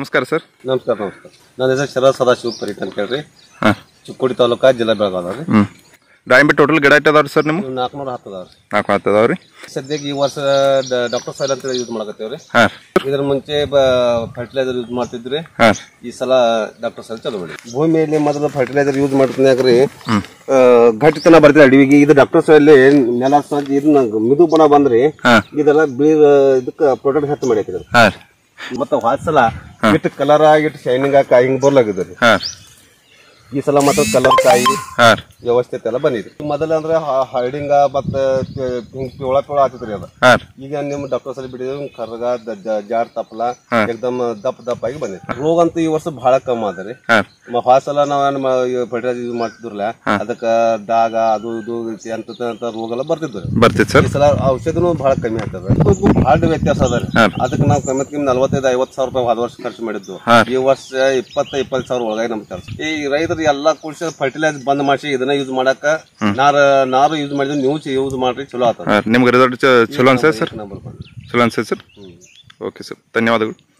ನಮಸ್ಕಾರ ಸರ್ ನಮಸ್ಕಾರ ನಮಸ್ಕಾರ ನನ್ನ ಹೆಸರು ಶರತ್ ಸದಾಶಿವ ಪರೀಟ್ ಅಂತ ಹೇಳ್ರಿ ಹಾಂ ಚಿಕ್ಕೋಡಿ ತಾಲೂಕಾ ಜಿಲ್ಲಾ ಬೆಳಗಾವ ರೀ ಹ್ಞೂ ದಾಳಿಂಬೆ ಟೋಟಲ್ ಗಿಡ ಇಟ್ಟದವ್ರಿ ಸರ್ ನಿಮ್ಮ ಇವು ನಾಲ್ಕುನೂರ ಹತ್ತು ಅದಾವ ರೀ ನಾಲ್ಕು ಹತ್ತದವ್ರಿ ಸದ್ಯಕ್ಕೆ ಈ ವರ್ಷ ಡಾಕ್ಟರ್ ಸೈಲ್ ಅಂತ ಯೂಸ್ ಮಾಡಕತ್ತೇವ್ ರೀ ಹಾಂ ಇದ್ರ ಮುಂಚೆ ಫರ್ಟಿಲೈಸರ್ ಯೂಸ್ ಮಾಡ್ತಿದ್ರಿ ಹಾಂ ಈ ಸಲ ಡಾಕ್ಟರ್ ಸೈಲ್ ಚಲೋ ಮಾಡಿ ಭೂಮಿಯಲ್ಲಿ ಮೊದಲು ಫರ್ಟಿಲೈಸರ್ ಯೂಸ್ ಮಾಡ್ತಿದ್ರಿ ಗಟ್ಟಿತನ ಬರ್ತಿದೆ ಅಡವಿಗೆ ಇದು ಡಾಕ್ಟರ್ ಸೈಲ್ ನೆಲ ಸಜ್ಜಿ ಇದನ್ನ ಮಿದು ಬಣ ಬಂದ್ರಿ ಹಾಂ ಇದೆಲ್ಲ ಬಿಳಿ ಇದಕ್ಕೆ ಪ್ರೊಟೆಕ್ಟ್ ಹೆಚ್ಚು ಮಾಡಿ ಹಾಕಿದ್ರು ಹಾಂ ಮತ್ತೆ ಹೋದ ಸಲ ಇಟ್ಟು ಕಲರ್ ಆಗಿಟ್ಟು ಶೈನಿಂಗ್ ಆಗಿ ಹಿಂಗ್ ಬರ್ಲಾಗಿದ್ರಿ ಹಾಂ ಈ ಸಲ ಮತ್ತೆ ಕಲರ್ ಕಾಯಿ ಹಾಂ ವ್ಯವಸ್ಥಿತ ಎಲ್ಲ ಬಂದಿದೆ ಮೊದಲ ಅಂದ್ರೆ ಹೈಡಿಂಗ ಮತ್ತೆ ಹಿಂಗ್ ಪಿವಳ ಪಿವಳ ಆಗ್ತಿದ್ರಿ ಅದು ಹಾಂ ಈಗ ನಿಮ್ ಡಾಕ್ಟರ್ ಸಲ ಬಿಟ್ಟಿದ್ರೆ ಕರ್ಗ ದ- ದ- ಜಾಡ್ ತಪ್ಪಲ ಏಕದಮ್ ದಪ್ಪ ದಪ್ಪ ಆಗಿ ಬಂದಿದೆ ರೋಗ ಅಂತೂ ಈ ವರ್ಷ ಬಹಳ ಕಮ್ಮಿ ಅದ ರೀ ಹಾಂ ಹೋದ ಸಲ ನಾವ್ ಫರ್ಟಿಲೈಸರ್ ಯೂಸ್ ಮಾಡ್ತಿದ್ರಲ್ಲ ಅದಕ್ಕ ಡಾಗ ಅದು ಇದು ಅಂತ ಅಂತ ರೋಗ ಎಲ್ಲ ಬರ್ತಿದ್ರಿ ಬರ್ತಿತ್ತು ಸರ್ ಈ ಸಲ ಔಷಧಿನೂ ಬಹಳ ಕಮ್ಮಿ ಆಗ್ತದೆ ಅದಕ್ಕೂ ಬಹಳ ವ್ಯತ್ಯಾಸ ಅದ ರೀ ಅದಕ್ಕೆ ನಾವು ಕಮ್ಮಿ ಕಮ್ಮಿ ನಲ್ವತ್ತೈದು ಐವತ್ತು ಸಾವಿರ ರೂಪಾಯಿ ಹೋದ ವರ್ಷ ಖರ್ಚು ಮಾಡಿದ್ದು ಈ ವರ್ಷ ಇಪ್ಪತ್ತ ಇಪ್ಪತ್ತು ಸಾವಿರ ಒಳಗಾಗಿ ನಮ್ಗೆ ಕೆಲಸ ಈ ರೈತರು ಎಲ್ಲಾ ಕೂಡಿಸಿ ಫರ್ಟಿಲೈಸರ್ ಬಂದ್ ಮಾಡಿಸಿ ಇದನ್ನ ಯೂಸ್ ಮಾಡಾಕ ನಾರ ನಾರು ಯೂಸ್ ಮಾಡಿದ್ರೆ ನೀವು ಯೂಸ್ ಮಾಡ್ರಿ ಚಲೋ ಆಗ್ತದೆ ಹಾಂ ನಿಮ್ಗೆ ರಿಸಲ್ಟ್ ಚಲೋ ಅನ್ಸತ್ತೆ ಸರ್ ನಂಬರ್ ಬಂದು ಚಲೋ ಅನ್ಸತ್ತೆ ಸರ್ ಓಕೆ ಸರ್ ಧನ್ಯವಾದಗಳು